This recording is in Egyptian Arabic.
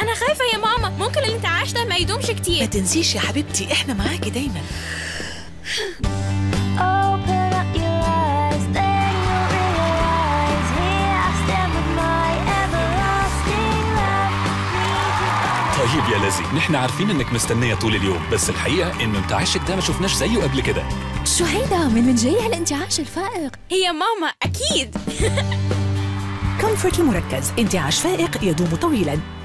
أنا خايفة يا ماما ممكن الانتعاش ده ما يدومش ما كتير تنسيش يا حبيبتي احنا معاكي دايما Open up your eyes, then you'll realize. Here I stand with my everlasting love. Need you طيب يا لازي نحن عارفين انك مستنية طول اليوم بس الحقيقة انه انتعاشك ده ما شفناش زيه قبل كده شو هيدا من من جاي هالانتعاش الفائق هي ماما أكيد كومفورتي مركز انتعاش فائق يدوم طويلا